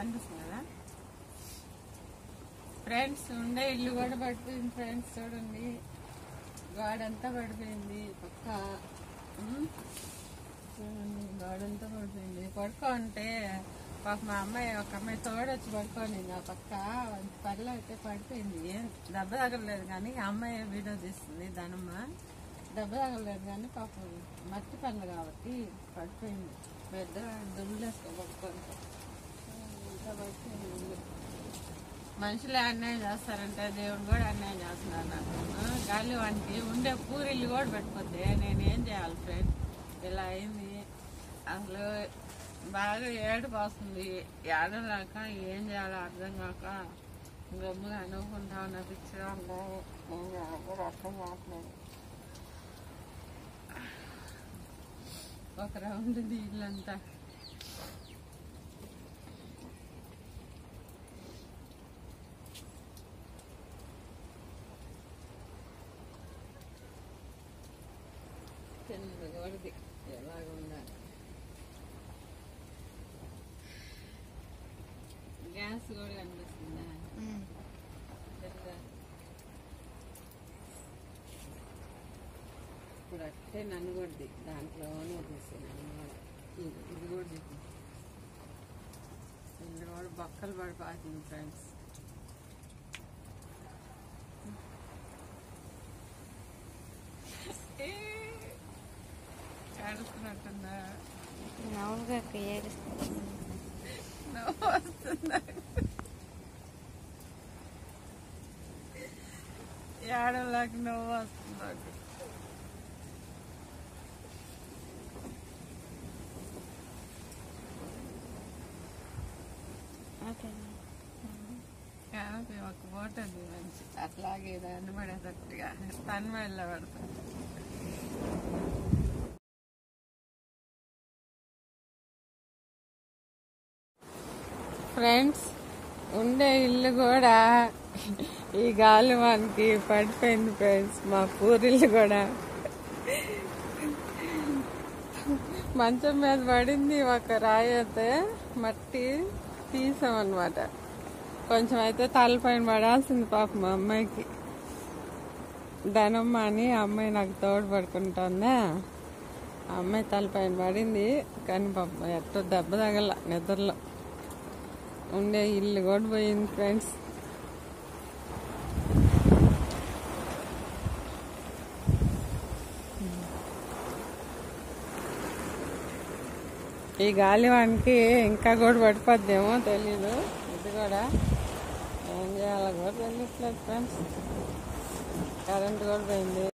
కనిపిస్తుంది కదా ఫ్రెండ్స్ ఉండే ఇల్లు కూడా పడిపోయింది ఫ్రెండ్స్ చూడండి గాడంతా పడిపోయింది పక్క ఉమ్. చూడండి గాడంతా పడిపోయింది పడుకో అంటే పాప మా అమ్మాయి ఒక అమ్మాయి తోడొచ్చి పడుకోని నా పక్క పర్లో అయితే పడిపోయింది ఏం దెబ్బ తగలలేదు కానీ ఆ అమ్మాయి వీడియో తీస్తుంది దానమ్మ దెబ్బ తగలలేదు కానీ పాపం మట్టి పనులు కాబట్టి పడిపోయింది పెద్ద దుమ్ములేసుకో పడుకుంటే ఇంకా పడిపోయింది ఇల్లు. మనుషులే అన్యాయం చేస్తారంటే దేవుడు కూడా అన్యాయం చేస్తున్నారు నాకు ఆ, గాలి వానికి ఉండే పూరిల్లు కూడా పెట్టిపోతే నేనేం చేయాలి ఫ్రెండ్ ఇలా అయింది అసలు బాగా ఏడుపు వస్తుంది ఏడలేక ఏం చేయాలో అర్థం కాక గమ్ముగా అనుకుంటా ఉన్న పిక్చర్ ఏం చేయాలో కూడా అర్థం కావట్లేదు ఒక రౌండ్ ఉంది ఇల్లంతా కింద వరది ఎలాగ ఉండాలి గ్యాస్ కూడా కనిపిస్తుందా పెద్ద. ఇప్పుడు అట్టే నన్ను కొద్ది దాంట్లోనే తీసి నన్ను కూడా ఇది ఇది కూడా చూపి ఇందులో కూడా బక్కలు పడిపోతుంది ఫ్రెండ్స్ ఏడుస్తున్నట్టుందా మామూలుగా అక్క ఏడుస్తుంది నవ్వు వస్తుందా ఏడలాకి నవ్వు వస్తుంది నాకు ఓకే కాబట్టి ఒక ఫోటో ఉంది మంచి అట్లాగే దాన్ని పడేటట్టుగా తను వెళ్ళ పడుతుంది ఫ్రెండ్స్ ఉండే ఇల్లు కూడా ఈ గాలి మనకి పడిపోయింది ఫ్రెండ్స్ మా పూరిల్లు కూడా మంచం మీద పడింది ఒక రాయి అయితే మట్టి తీసామన్నమాట కొంచెం అయితే తలపైన పడాల్సింది పాప మా అమ్మాయికి ధనమ్మ అని ఆ అమ్మాయి నాకు తోడు పడుకుంటుందా ఆ అమ్మాయి తలపైన పడింది కానీ పాప ఎట్టో దెబ్బ తగల నిద్రలో ఉండే ఇల్లు కూడా పోయింది ఫ్రెండ్స్ ఈ గాలి వానికి ఇంకా కూడా పడిపోద్దేమో తెలీదు ఇది కూడా ఏం చేయాలో కూడా తెలియట్లేదు ఫ్రెండ్స్ కరెంట్ కూడా పోయింది